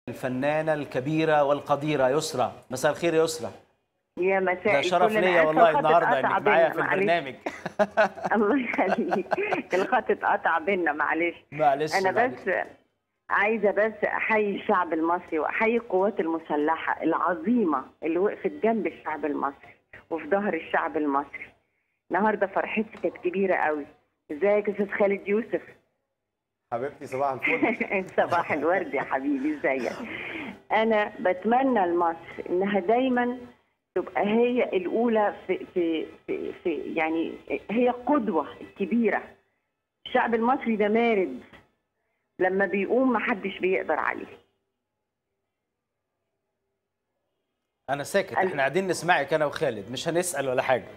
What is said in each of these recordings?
الفنانة الكبيرة والقديرة يسرى مساء الخير يا يسرى يا مساء ده شرف الفل. أنا ليا آسفة والله الخط النهارده اتقطع انك معايا بينا، في معلش. البرنامج الله يخليك الخط اتقطع بينا معلش معلش انا معلش. بس عايزه بس احيي الشعب المصري واحيي القوات المسلحه العظيمه اللي وقفت جنب الشعب المصري وفي ظهر الشعب المصري النهارده فرحتي كانت كبيره قوي ازيك يا استاذ خالد يوسف حبيبتي صباح الفل صباح الورد يا حبيبي ازيك انا بتمنى لمصر انها دايما تبقى هي الاولى في في في, في يعني هي القدوه الكبيره الشعب المصري ده مارد لما بيقوم محدش بيقدر عليه انا ساكت ال- احنا قاعدين نسمعك انا وخالد مش هنسأل ولا حاجة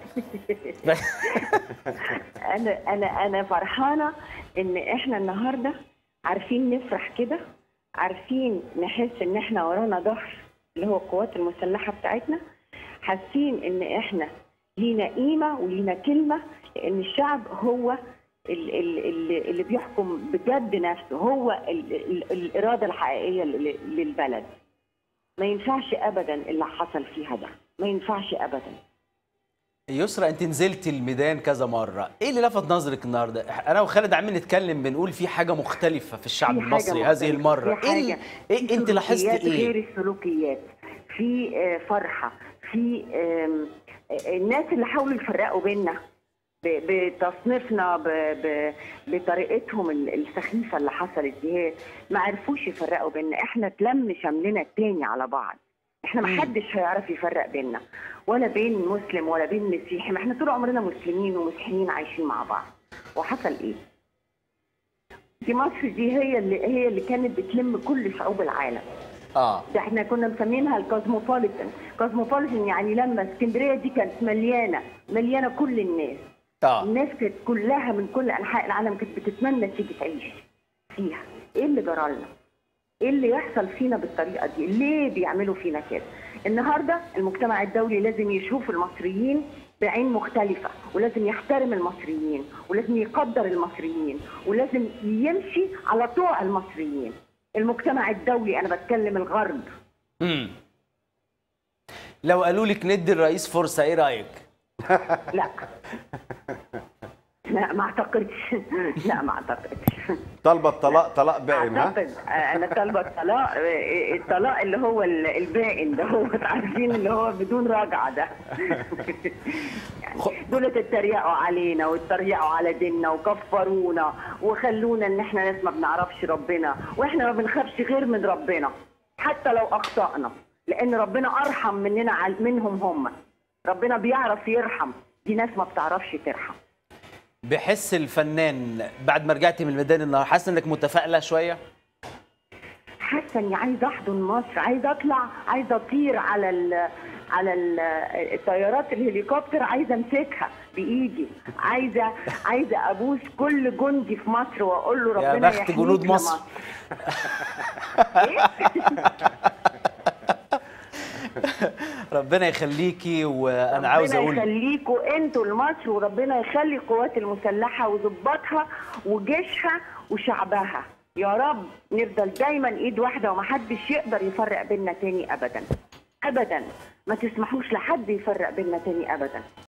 انا انا انا فرحانه ان احنا النهارده عارفين نفرح كده عارفين نحس ان احنا ورانا ظهر اللي هو القوات المسلحه بتاعتنا حاسين ان احنا لينا قيمه ولينا كلمه لان الشعب هو ال- ال- ال- اللي بيحكم بجد نفسه هو ال- ال- الاراده الحقيقيه لل- للبلد ما ينفعش ابدا اللي حصل فيها ده ما ينفعش ابدا يسرى انت نزلتي الميدان كذا مرة ايه اللي لفت نظرك النهاردة انا وخالد عمالين نتكلم بنقول في حاجة مختلفة في الشعب في حاجة المصري هذه مختلفة. المرة في ايه حاجة ال- ايه في انت لاحظتي سلوكيات ايه غير السلوكيات في آه، فرحه في آم، آه، الناس اللي حاولوا يفرقوا بينا ب- بتصنيفنا ب- ب- بطريقتهم ال- السخيفه اللي حصلت دي هي ما عرفوش يفرقوا بينا احنا اتلم شملنا التاني على بعض احنا ما حدش هيعرف يفرق بينا ولا بين مسلم ولا بين مسيحي ما احنا طول عمرنا مسلمين ومسيحيين عايشين مع بعض وحصل ايه دي مصر دي هي اللي هي اللي كانت بتلم كل شعوب العالم اه ده احنا كنا مسمينها الكوزموبوليتان كوزموبوليتان يعني لما اسكندريه دي كانت مليانه مليانه كل الناس اه الناس كانت كلها من كل انحاء العالم كانت بتتمنى تيجي تعيش فيها ايه اللي جرالنا ايه اللي يحصل فينا بالطريقه دي ليه بيعملوا فينا كده النهارده المجتمع الدولي لازم يشوف المصريين بعين مختلفة ولازم يحترم المصريين ولازم يقدر المصريين ولازم يمشي على طوع المصريين المجتمع الدولي أنا بتكلم الغرب امم لو قالوا لك ندي الرئيس فرصة ايه رأيك لا لا ما اعتقدش لا ما اعتقدش طالبه الطلاق طلاق بائن ها اعتقد انا طالبه الطلاق الطلاق اللي هو ال- البائن ده هو عارفين اللي هو بدون رجعه ده يعني دول اتريقوا علينا واتريقوا على ديننا وكفرونا وخلونا ان احنا ناس ما بنعرفش ربنا واحنا ما بنخافش غير من ربنا حتى لو اخطانا لان ربنا ارحم مننا عل- منهم هم ربنا بيعرف يرحم دي ناس ما بتعرفش ترحم بحس الفنان بعد ما رجعتي من الميدان النهارده حاسه انك متفائله شويه حاسه اني عايزه احضن مصر عايزه اطلع عايزه اطير على ال على ال الطيارات الهليكوبتر عايزه امسكها بايدي عايزه عايزه ابوس كل جندي في مصر واقول له يا ربنا بخت يحميك جنود مصر. لمصر. إيه؟ ربنا يخليكي وانا عاوز ربنا اقول يخليكوا انتوا لمصر وربنا يخلي القوات المسلحه وضباطها وجيشها وشعبها يا رب نفضل دايما ايد واحده ومحدش يقدر يفرق بينا تاني ابدا ابدا ما تسمحوش لحد يفرق بينا تاني ابدا